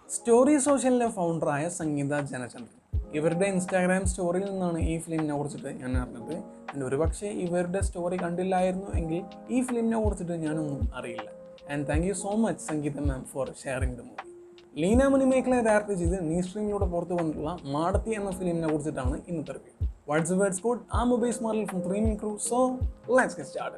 story സോഷ്യലിൻ്റെ ഫൗണ്ടറായ സംഗീത ജനചന്ദ്രൻ ഇവരുടെ Instagram സ്റ്റോറിയിൽ നിന്നാണ് ഈ ഫിലിമിനെ കുറിച്ചിട്ട് ഞാൻ അറിഞ്ഞത് ആൻഡ് ഒരുപക്ഷെ ഇവരുടെ സ്റ്റോറി കണ്ടില്ലായിരുന്നു എങ്കിൽ ഈ ഫിലിമിനെ കുറിച്ചിട്ട് ഞാനൊന്നും അറിയില്ല and thank you so much Sangeetha ma'am for sharing the movie Leena മണിമേഖലയെ ഡയറക്റ്റ് ചെയ്ത് നീ സ്ട്രീമിലൂടെ പുറത്തു വന്നിട്ടുള്ള മാടത്തി എന്ന ഫിലിമിനെ കുറിച്ചിട്ടാണ് ഇന്നത്തെ റിവ്യൂ വാട്സ് വേർഡ്സ് കോഡ് ആ മൊബൈൽ സ്മാർട്ടിൽ from three min crew so let's get start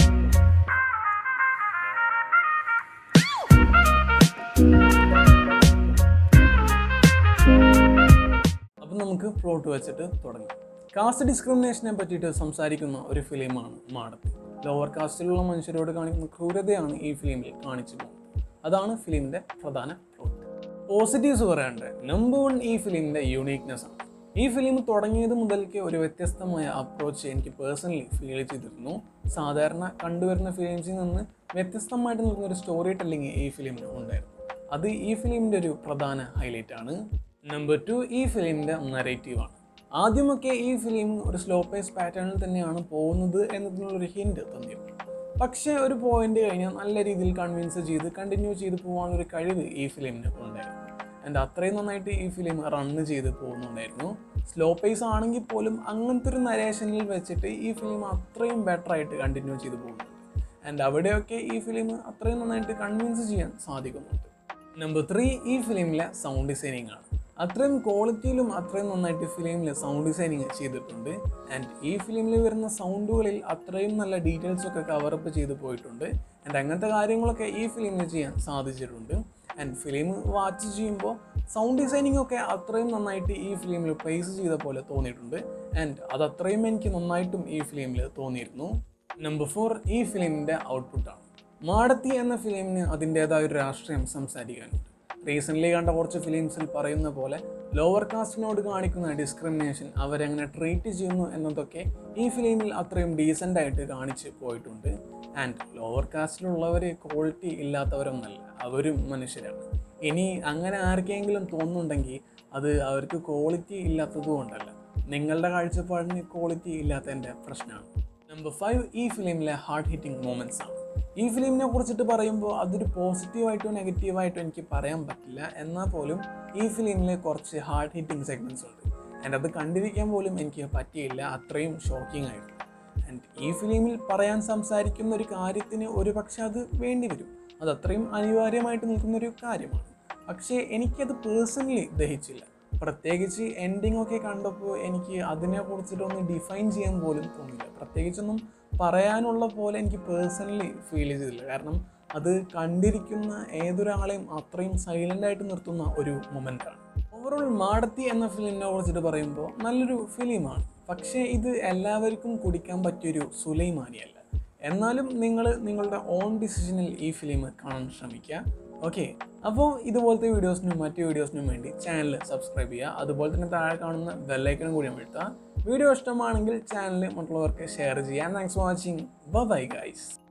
അപ്പം നമുക്ക് പ്ലോട്ട് വെച്ചിട്ട് തുടങ്ങാം കാസ്റ്റ് ഡിസ്ക്രിമിനേഷനെ പറ്റിയിട്ട് സംസാരിക്കുന്ന ഒരു ഫിലിമാണ് മാടത്തി ലോവർ കാസ്റ്റിലുള്ള മനുഷ്യരോട് കാണിക്കുന്ന ക്രൂരതയാണ് ഈ ഫിലിമിൽ കാണിച്ചു പോകുന്നത് അതാണ് ഫിലിമിൻ്റെ പ്രധാന പ്ലോട്ട് പോസിറ്റീവ്സ് പറയാണ്ട് നമ്പർ വൺ ഈ ഫിലിമിൻ്റെ യൂണീക്നെസ് ആണ് ഈ ഫിലിം തുടങ്ങിയത് മുതൽക്ക് ഒരു വ്യത്യസ്തമായ അപ്രോച്ച് എനിക്ക് പേഴ്സണലി ഫീൽ ചെയ്തിരുന്നു സാധാരണ കണ്ടുവരുന്ന ഫിലിംസിൽ നിന്ന് വ്യത്യസ്തമായിട്ട് നിൽക്കുന്ന ഒരു സ്റ്റോറി ടെല്ലിങ് ഈ ഫിലിമിന് ഉണ്ടായിരുന്നു അത് ഈ ഫിലിമിൻ്റെ ഒരു പ്രധാന ഹൈലൈറ്റ് ആണ് നമ്പർ ടു ഈ ഫിലിമിൻ്റെ നറേറ്റീവാണ് ആദ്യമൊക്കെ ഈ ഫിലിം ഒരു സ്ലോ പേസ് പാറ്റേണിൽ തന്നെയാണ് പോകുന്നത് എന്നതിനുള്ളൊരു ഹിൻഡ് തന്നിരുന്നു പക്ഷേ ഒരു പോയിന്റ് കഴിഞ്ഞാൽ നല്ല രീതിയിൽ കൺവിൻസ് ചെയ്ത് കണ്ടിന്യൂ ചെയ്ത് പോകാനൊരു കഴിവ് ഈ ഫിലിമിന് ഉണ്ടായിരുന്നു ആൻഡ് അത്രയും നന്നായിട്ട് ഈ ഫിലിം റണ്ണ് ചെയ്ത് പോകുന്നുണ്ടായിരുന്നു സ്ലോ പേസ് ആണെങ്കിൽ പോലും അങ്ങനത്തെ ഒരു നരേഷനിൽ വെച്ചിട്ട് ഈ ഫിലിം അത്രയും ബെറ്റർ ആയിട്ട് കണ്ടിന്യൂ ചെയ്ത് പോകുന്നുണ്ട് ആൻഡ് അവിടെയൊക്കെ ഈ ഫിലിം അത്രയും നന്നായിട്ട് കൺവിൻസ് ചെയ്യാൻ സാധിക്കുന്നുണ്ട് നമ്പർ ത്രീ ഈ ഫിലിമിലെ സൗണ്ട് ഡിസൈനിങ് ആണ് അത്രയും ക്വാളിറ്റിയിലും അത്രയും നന്നായിട്ട് ഫിലിമിൽ സൗണ്ട് ഡിസൈനിങ് ചെയ്തിട്ടുണ്ട് ആൻഡ് ഈ ഫിലിമിൽ വരുന്ന സൗണ്ടുകളിൽ അത്രയും നല്ല ഡീറ്റെയിൽസ് ഒക്കെ കവറപ്പ് ചെയ്ത് പോയിട്ടുണ്ട് ആൻഡ് അങ്ങനത്തെ കാര്യങ്ങളൊക്കെ ഈ ഫിലിമിൽ ചെയ്യാൻ സാധിച്ചിട്ടുണ്ട് ആൻഡ് ഫിലിം വാച്ച് ചെയ്യുമ്പോൾ സൗണ്ട് ഡിസൈനിങ് ഒക്കെ അത്രയും നന്നായിട്ട് ഈ ഫിലിമിൽ പ്ലേസ് ചെയ്ത പോലെ തോന്നിയിട്ടുണ്ട് ആൻഡ് അത് അത്രയും എനിക്ക് നന്നായിട്ടും ഈ ഫിലിമിൽ തോന്നിയിരുന്നു നമ്പർ ഫോർ ഈ ഫിലിമിൻ്റെ ഔട്ട്പുട്ടാണ് മാടത്തി എന്ന ഫിലിമിന് അതിൻ്റേതായ ഒരു രാഷ്ട്രീയം സംസാരിക്കാനുണ്ട് റീസെൻ്റ്ലി കണ്ട കുറച്ച് ഫിലിംസിൽ പറയുന്ന പോലെ ലോവർ കാസ്റ്റിനോട് കാണിക്കുന്ന ഡിസ്ക്രിമിനേഷൻ അവരെങ്ങനെ ട്രീറ്റ് ചെയ്യുന്നു എന്നതൊക്കെ ഈ ഫിലിമിൽ അത്രയും ഡീസൻ്റ് ആയിട്ട് കാണിച്ച് പോയിട്ടുണ്ട് ആൻഡ് ലോവർ കാസ്റ്റിലുള്ളവർ ക്വാളിറ്റി ഇല്ലാത്തവരൊന്നല്ല അവരും മനുഷ്യരാണ് ഇനി അങ്ങനെ ആർക്കെങ്കിലും തോന്നുന്നുണ്ടെങ്കിൽ അത് അവർക്ക് ക്വാളിറ്റി ഇല്ലാത്തത് കൊണ്ടല്ല നിങ്ങളുടെ കാഴ്ചപ്പാടിന് ക്വാളിറ്റി ഇല്ലാത്തതിൻ്റെ പ്രശ്നമാണ് നമ്പർ ഫൈവ് ഈ ഫിലിമിലെ ഹാർട്ട് ഹിറ്റിംഗ് മൂമെൻറ്റ്സ് ആണ് ഈ ഫിലിമിനെ കുറിച്ചിട്ട് പറയുമ്പോൾ അതൊരു പോസിറ്റീവായിട്ടോ നെഗറ്റീവായിട്ടോ എനിക്ക് പറയാൻ പറ്റില്ല എന്നാൽ പോലും ഈ ഫിലിമിൽ കുറച്ച് ഹാർട്ട് ഹിറ്റിംഗ് സെഗ്മെൻറ്റ്സ് ഉണ്ട് ആൻഡ് അത് കണ്ടിരിക്കാൻ പോലും എനിക്ക് പറ്റിയില്ല അത്രയും ഷോക്കിംഗ് ആയിരുന്നു ആൻഡ് ഈ ഫിലിമിൽ പറയാൻ സംസാരിക്കുന്ന ഒരു കാര്യത്തിന് ഒരു പക്ഷെ അത് വേണ്ടി വരും അത് അത്രയും അനിവാര്യമായിട്ട് നിൽക്കുന്ന ഒരു കാര്യമാണ് പക്ഷേ എനിക്കത് പേഴ്സണലി ദഹിച്ചില്ല പ്രത്യേകിച്ച് എൻഡിങ് ഒക്കെ കണ്ടപ്പോൾ എനിക്ക് അതിനെ കുറിച്ചിട്ടൊന്ന് ഡിഫൈൻ ചെയ്യാൻ പോലും തോന്നില്ല പ്രത്യേകിച്ചൊന്നും പറയാനുള്ള പോലെ എനിക്ക് പേഴ്സണലി ഫീൽ ചെയ്തില്ല കാരണം അത് കണ്ടിരിക്കുന്ന ഏതൊരാളെയും അത്രയും സൈലൻ്റ് ആയിട്ട് നിർത്തുന്ന ഒരു മൊമെൻ്റാണ് ഓവറോൾ മാടത്തി എന്ന ഫിലിമിനെ കുറിച്ചിട്ട് പറയുമ്പോൾ നല്ലൊരു ഫിലിമാണ് പക്ഷേ ഇത് എല്ലാവർക്കും കുടിക്കാൻ പറ്റിയൊരു സുലൈമാനിയല്ല എന്നാലും നിങ്ങൾ നിങ്ങളുടെ ഓൺ ഡിസിഷനിൽ ഈ ഫിലിം കാണാൻ ശ്രമിക്കുക ഓക്കെ അപ്പോൾ ഇതുപോലത്തെ വീഡിയോസിനും മറ്റു വീഡിയോസിനും വേണ്ടി ചാനൽ സബ്സ്ക്രൈബ് ചെയ്യുക അതുപോലെ തന്നെ താഴെ കാണുന്ന ബെല്ലൈക്കനും കൂടി അമഴ്ത്തുക വീഡിയോ ഇഷ്ടമാണെങ്കിൽ ചാനൽ മറ്റുള്ളവർക്ക് ഷെയർ ചെയ്യാം thanks for watching bye guys